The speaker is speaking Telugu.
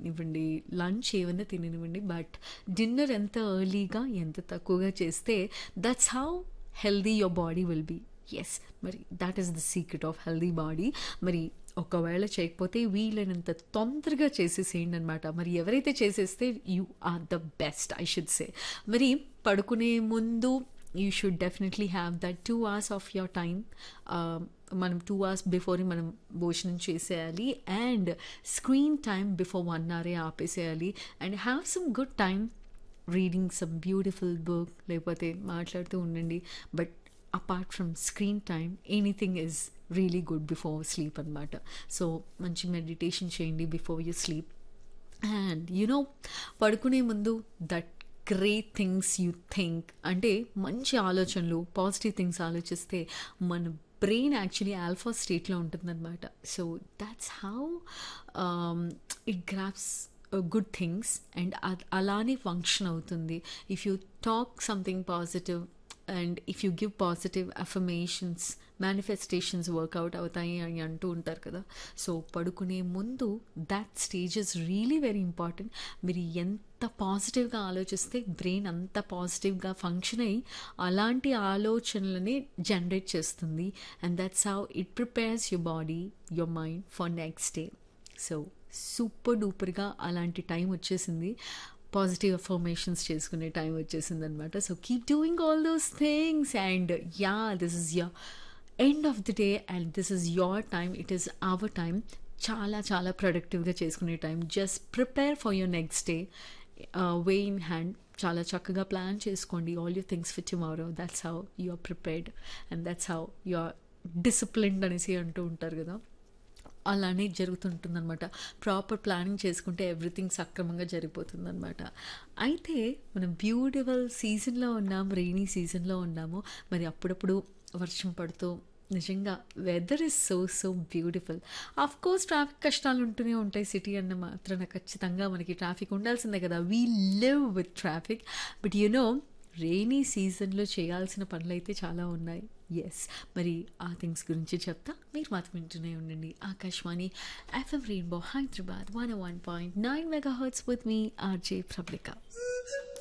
తిననివ్వండి లంచ్ ఏమైనా తిననివ్వండి బట్ డిన్నర్ ఎంత ఎర్లీగా ఎంత తక్కువగా చేస్తే that's how healthy your body will be yes మరి that is the secret of healthy body మరి ఒకవేళ చేయకపోతే వీలైనంత తొందరగా చేసేసేయండి అనమాట మరి ఎవరైతే చేసేస్తే you are the best I should say మరి పడుకునే ముందు you should definitely have that two hours of your time మనం టూ అవర్స్ బిఫోర్ మనం భోజనం చేసేయాలి and screen time before one అవరే ఆపేసేయాలి and have some good time reading some beautiful book లేకపోతే మాట్లాడుతూ ఉండండి but apart from screen time anything is really good before sleep అనమాట సో మంచి మెడిటేషన్ చేయండి before you sleep and you know పడుకునే ముందు that great things you think అంటే మంచి ఆలోచనలు పాజిటివ్ థింగ్స్ ఆలోచిస్తే మన బ్రెయిన్ యాక్చువల్లీ ఆల్ఫా స్టేట్లో ఉంటుందన్నమాట so that's how it grasps good things and అలానే ఫంక్షన్ అవుతుంది if you talk something positive and if you give positive affirmations manifestations work out అవుతాయి అని అంటూ ఉంటారు కదా సో పడుకునే ముందు that stage is really very important మీరు ఎంత పాజిటివ్గా ఆలోచిస్తే బ్రెయిన్ అంత పాజిటివ్గా ఫంక్షన్ అయ్యి అలాంటి ఆలోచనలని జనరేట్ చేస్తుంది and that's how it prepares your body your mind for next day so super డూపర్గా అలాంటి టైం వచ్చేసింది పాజిటివ్ అఫర్మేషన్స్ చేసుకునే టైం వచ్చేసింది అనమాట so keep doing all those things and yeah this is your end of the day and this is your time it is our time చాలా చాలా ప్రొడక్టివ్గా చేసుకునే time just prepare for your next day way in hand చాలా చక్కగా ప్లాన్ చేసుకోండి all you things for tomorrow that's how you are prepared and that's how you are disciplined అనేసి అంటూ ఉంటారు కదా అలానే జరుగుతుంటుందన్నమాట ప్రాపర్ ప్లానింగ్ చేసుకుంటే ఎవ్రీథింగ్ సక్రమంగా జరిగిపోతుందన్నమాట అయితే మనం బ్యూటిఫుల్ సీజన్లో ఉన్నాం రెయినీ సీజన్లో ఉన్నాము మరి అప్పుడప్పుడు వర్షం పడుతూ నిజంగా weather is so so beautiful of course traffic కష్టాలు ఉంటూనే ఉంటాయి సిటీ అన్న మాత్రాన ఖచ్చితంగా మనకి ట్రాఫిక్ ఉండాల్సిందే కదా we live with traffic but you know rainy సీజన్లో చేయాల్సిన పనులు అయితే చాలా ఉన్నాయి ఎస్ మరి ఆ థింగ్స్ గురించి చెప్తా మీరు మాత్రం వింటూనే ఉండండి Akashvani FM rainbow Hyderabad one one point nine mega hertz with me RJ ప్రబ్లికా